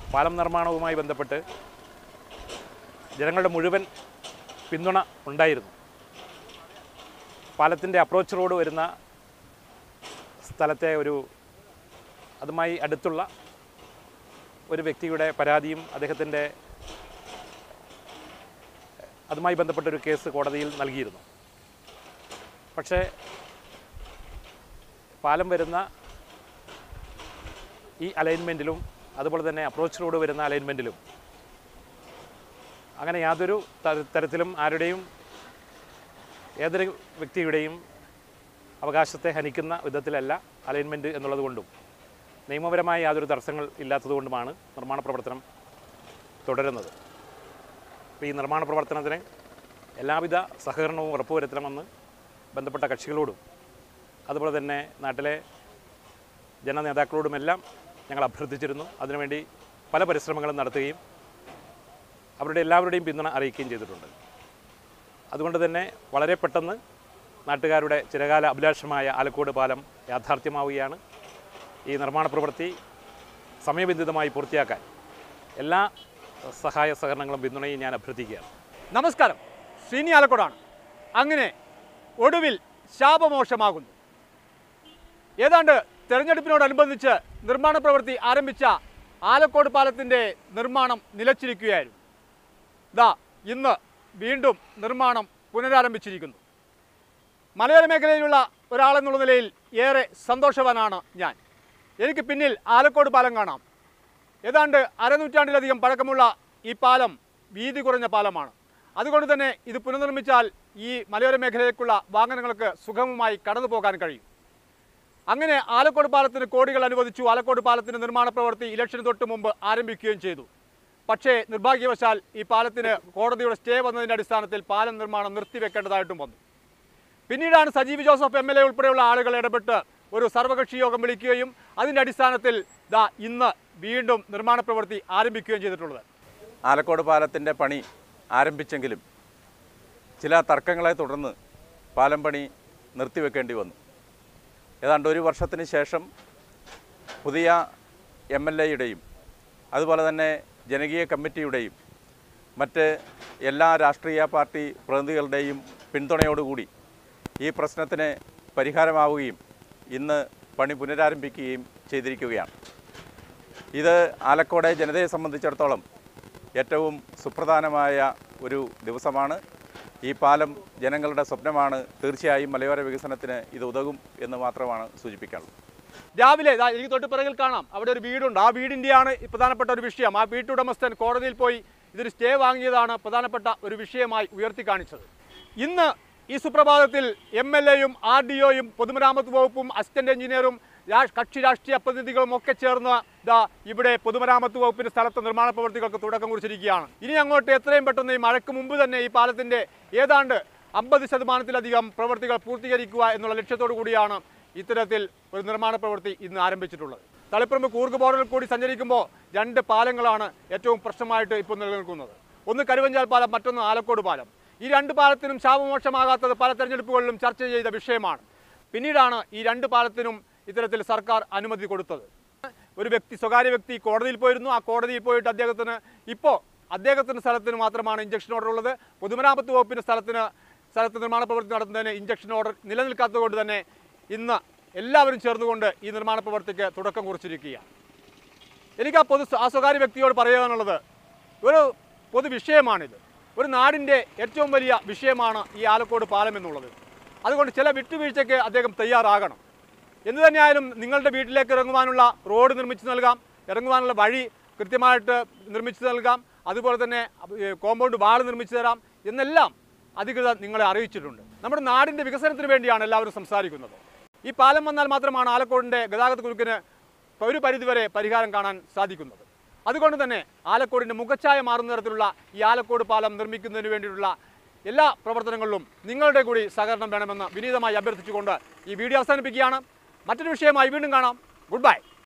പാലം നിർമ്മാണവുമായി ബന്ധപ്പെട്ട് ജനങ്ങളുടെ മുഴുവൻ പിന്തുണ ഉണ്ടായിരുന്നു പാലത്തിൻ്റെ അപ്രോച്ച് റോഡ് വരുന്ന സ്ഥലത്തെ ഒരു അതുമായി അടുത്തുള്ള ഒരു വ്യക്തിയുടെ പരാതിയും അദ്ദേഹത്തിൻ്റെ അതുമായി ബന്ധപ്പെട്ട ഒരു കേസ് കോടതിയിൽ നൽകിയിരുന്നു പക്ഷേ പാലം വരുന്ന ഈ അലൈൻമെൻറ്റിലും അതുപോലെ തന്നെ അപ്രോച്ച് റോഡ് വരുന്ന അലൈൻമെൻറ്റിലും അങ്ങനെ യാതൊരു തര- തരത്തിലും ആരുടെയും ഏതൊരു വ്യക്തിയുടെയും അവകാശത്തെ ഹനിക്കുന്ന വിധത്തിലല്ല അലൈൻമെൻറ്റ് എന്നുള്ളത് കൊണ്ടും നിയമപരമായ യാതൊരു തടസ്സങ്ങൾ ഇല്ലാത്തതുകൊണ്ടുമാണ് നിർമ്മാണ പ്രവർത്തനം തുടരുന്നത് അപ്പോൾ ഈ നിർമ്മാണ പ്രവർത്തനത്തിന് എല്ലാവിധ സഹകരണവും ഉറപ്പുവരുത്തണമെന്ന് ബന്ധപ്പെട്ട കക്ഷികളോടും അതുപോലെ തന്നെ നാട്ടിലെ ജനനേതാക്കളോടുമെല്ലാം ഞങ്ങൾ അഭ്യർത്ഥിച്ചിരുന്നു അതിനുവേണ്ടി പല പരിശ്രമങ്ങളും നടത്തുകയും അവരുടെ എല്ലാവരുടെയും പിന്തുണ അറിയിക്കുകയും ചെയ്തിട്ടുണ്ട് അതുകൊണ്ട് തന്നെ വളരെ പെട്ടെന്ന് നാട്ടുകാരുടെ ചിരകാല അഭിലാഷമായ ആലക്കോട് പാലം യാഥാർത്ഥ്യമാവുകയാണ് ഈ നിർമ്മാണ പ്രവൃത്തി സമയബന്ധിതമായി പൂർത്തിയാക്കാൻ എല്ലാ സഹായ സഹകരണങ്ങളും പിന്തുണയും ഞാൻ അഭ്യർത്ഥിക്കുകയാണ് നമസ്കാരം ശ്രീനി ആലക്കോടാണ് അങ്ങനെ ഒടുവിൽ ശാപമോക്ഷമാകുന്നു ഏതാണ്ട് തെരഞ്ഞെടുപ്പിനോടനുബന്ധിച്ച് നിർമ്മാണ പ്രവൃത്തി ആരംഭിച്ച ആലക്കോട് പാലത്തിൻ്റെ നിർമ്മാണം നിലച്ചിരിക്കുകയായിരുന്നു ദാ ഇന്ന് വീണ്ടും നിർമ്മാണം പുനരാരംഭിച്ചിരിക്കുന്നു മലയോര മേഖലയിലുള്ള ഒരാളെന്നുള്ള നിലയിൽ ഏറെ സന്തോഷവാനാണ് ഞാൻ എനിക്ക് പിന്നിൽ ആലക്കോട് പാലം കാണാം ഏതാണ്ട് അരനൂറ്റാണ്ടിലധികം പഴക്കമുള്ള ഈ പാലം വീതി കുറഞ്ഞ പാലമാണ് അതുകൊണ്ട് തന്നെ ഇത് പുനർനിർമ്മിച്ചാൽ ഈ മലയോര മേഖലയിലേക്കുള്ള വാഹനങ്ങൾക്ക് സുഗമമായി കടന്നു പോകാൻ കഴിയും അങ്ങനെ ആലക്കോട് പാലത്തിന് കോടികൾ അനുവദിച്ചു ആലക്കോട് പാലത്തിന്റെ നിർമ്മാണ പ്രവൃത്തി ഇലക്ഷന് തൊട്ട് മുമ്പ് ആരംഭിക്കുകയും ചെയ്തു പക്ഷേ നിർഭാഗ്യവശാൽ ഈ പാലത്തിന് കോടതിയുടെ സ്റ്റേ വന്നതിൻ്റെ അടിസ്ഥാനത്തിൽ പാലം നിർമ്മാണം നിർത്തിവെക്കേണ്ടതായിട്ടും വന്നു പിന്നീടാണ് Sajeev Joseph M L A ഉൾപ്പെടെയുള്ള ആളുകൾ ഇടപെട്ട് ഒരു സർവകക്ഷി യോഗം വിളിക്കുകയും അതിൻ്റെ അടിസ്ഥാനത്തിൽ ദാ ഇന്ന് വീണ്ടും നിർമ്മാണ പ്രവൃത്തി ആരംഭിക്കുകയും ചെയ്തിട്ടുള്ളത് ആലക്കോട് പാലത്തിൻ്റെ പണി ആരംഭിച്ചെങ്കിലും ചില തർക്കങ്ങളെ തുടർന്ന് പാലം പണി നിർത്തിവെക്കേണ്ടി വന്നു ഏതാണ്ട് ഒരു വർഷത്തിന് ശേഷം പുതിയ എം എൽ എയുടെയും അതുപോലെ തന്നെ ജനകീയ കമ്മിറ്റിയുടെയും മറ്റ് എല്ലാ രാഷ്ട്രീയ പാർട്ടി പ്രതിനിധികളുടെയും പിന്തുണയോടുകൂടി ഈ പ്രശ്നത്തിന് പരിഹാരമാവുകയും ഇന്ന് പണി പുനരാരംഭിക്കുകയും ചെയ്തിരിക്കുകയാണ് ഇത് ആലക്കോടെ ജനതയെ സംബന്ധിച്ചിടത്തോളം ഏറ്റവും സുപ്രധാനമായ ഒരു ദിവസമാണ് ഈ പാലം ജനങ്ങളുടെ സ്വപ്നമാണ് തീർച്ചയായും മലയോര വികസനത്തിന് ഇത് ഉതകും എന്ന് മാത്രമാണ് സൂചിപ്പിക്കാനുള്ളത് രാവിലെ ദാ എനിക്ക് തൊട്ട് പിറകിൽ കാണാം അവിടെ ഒരു വീടുണ്ട് ആ വീടിൻ്റെയാണ് ഈ പ്രധാനപ്പെട്ട ഒരു വിഷയം ആ വീട്ടുടമസ്ഥൻ കോടതിയിൽ പോയി ഇതൊരു സ്റ്റേ വാങ്ങിയതാണ് പ്രധാനപ്പെട്ട ഒരു വിഷയമായി ഉയർത്തി കാണിച്ചത് ഇന്ന് ഈ സുപ്രഭാതത്തിൽ എം എൽ എയും ആർ ഡി ഒയും പൊതുമരാമത്ത് വകുപ്പും അസിസ്റ്റന്റ് എഞ്ചിനീയറും രാ- കക്ഷി രാഷ്ട്രീയ പ്രതിനിധികളും ഒക്കെ ചേർന്ന് ദാ ഇവിടെ പൊതുമരാമത്ത് വകുപ്പിന്റെ സ്ഥലത്ത് നിർമ്മാണ പ്രവർത്തികൾക്ക് തുടക്കം കുറിച്ചിരിക്കുകയാണ് ഇനി അങ്ങോട്ട് എത്രയും പെട്ടെന്ന് ഈ മഴയ്ക്ക് മുമ്പ് തന്നെ ഈ പാലത്തിന്റെ ഏതാണ്ട് അമ്പത് ശതമാനത്തിലധികം പ്രവൃത്തികൾ പൂർത്തീകരിക്കുക എന്നുള്ള ലക്ഷ്യത്തോടു കൂടിയാണ് ഇത്തരത്തിൽ ഒരു നിർമ്മാണ പ്രവൃത്തി ഇന്ന് ആരംഭിച്ചിട്ടുള്ളത് തളിപ്പറമ്പ് കൂർഗ് ബോർഡറിൽ കൂടി സഞ്ചരിക്കുമ്പോൾ രണ്ട് പാലങ്ങളാണ് ഏറ്റവും പ്രശ്നമായിട്ട് ഇപ്പോൾ നിലനിൽക്കുന്നത് ഒന്ന് കരുവഞ്ചാൽ പാലം മറ്റൊന്ന് ആലക്കോട് പാലം ഈ രണ്ട് പാലത്തിനും ശാപമോക്ഷമാകാത്തത് പല തെരഞ്ഞെടുപ്പുകളിലും ചർച്ച ചെയ്ത വിഷയമാണ് പിന്നീടാണ് ഈ രണ്ട് പാലത്തിനും ഇത്തരത്തിൽ സർക്കാർ അനുമതി കൊടുത്തത് ഒരു വ്യക്തി സ്വകാര്യ വ്യക്തി കോടതിയിൽ പോയിരുന്നു ആ കോടതിയിൽ പോയിട്ട് അദ്ദേഹത്തിന് ഇപ്പോൾ അദ്ദേഹത്തിൻ്റെ സ്ഥലത്തിന് മാത്രമാണ് ഇഞ്ചക്ഷൻ ഓർഡർ ഉള്ളത് പൊതുമരാമത്ത് വകുപ്പിൻ്റെ സ്ഥലത്തിന് സ്ഥലത്ത് നിർമ്മാണ പ്രവൃത്തി നടത്തുന്നതിന് ഇഞ്ചക്ഷൻ ഓർഡർ നിലനിൽക്കാത്തത് കൊണ്ട് തന്നെ ഇന്ന് എല്ലാവരും ചേർന്നുകൊണ്ട് ഈ നിർമ്മാണ പ്രവൃത്തിക്ക് തുടക്കം കുറിച്ചിരിക്കുകയാണ് എനിക്ക് ആ പൊതു ആ സ്വകാര്യ വ്യക്തിയോട് പറയാനുള്ളത് ഒരു പൊതു വിഷയമാണിത് ഒരു നാടിൻ്റെ ഏറ്റവും വലിയ വിഷയമാണ് ഈ ആലക്കോട് പാലം എന്നുള്ളത് അതുകൊണ്ട് ചില വിട്ടുവീഴ്ചയ്ക്ക് അദ്ദേഹം തയ്യാറാകണം എന്തു തന്നെയായാലും നിങ്ങളുടെ വീട്ടിലേക്ക് ഇറങ്ങുവാനുള്ള റോഡ് നിർമ്മിച്ചു നൽകാം ഇറങ്ങുവാനുള്ള വഴി കൃത്യമായിട്ട് നിർമ്മിച്ചു നൽകാം അതുപോലെ തന്നെ കോമ്പൗണ്ട് വാൾ നിർമ്മിച്ചു തരാം എന്നെല്ലാം അധികൃതർ നിങ്ങളെ അറിയിച്ചിട്ടുണ്ട് നമ്മുടെ നാടിൻ്റെ വികസനത്തിന് വേണ്ടിയാണ് എല്ലാവരും സംസാരിക്കുന്നത് ഈ പാലം വന്നാൽ മാത്രമാണ് ആലക്കോടിൻ്റെ ഗതാഗത കുരുക്കിന് ഒരു പരിധിവരെ പരിഹാരം കാണാൻ സാധിക്കുന്നത് അതുകൊണ്ട് തന്നെ ആലക്കോടിൻ്റെ മുഖച്ഛായ മാറുന്ന തരത്തിലുള്ള ഈ ആലക്കോട് പാലം നിർമ്മിക്കുന്നതിന് വേണ്ടിയിട്ടുള്ള എല്ലാ പ്രവർത്തനങ്ങളിലും നിങ്ങളുടെ കൂടി സഹകരണം വേണമെന്ന് വിനീതമായി അഭ്യർത്ഥിച്ചുകൊണ്ട് ഈ വീഡിയോ അവസാനിപ്പിക്കുകയാണ് മറ്റൊരു വിഷയമായി വീണ്ടും കാണാം ഗുഡ് ബൈ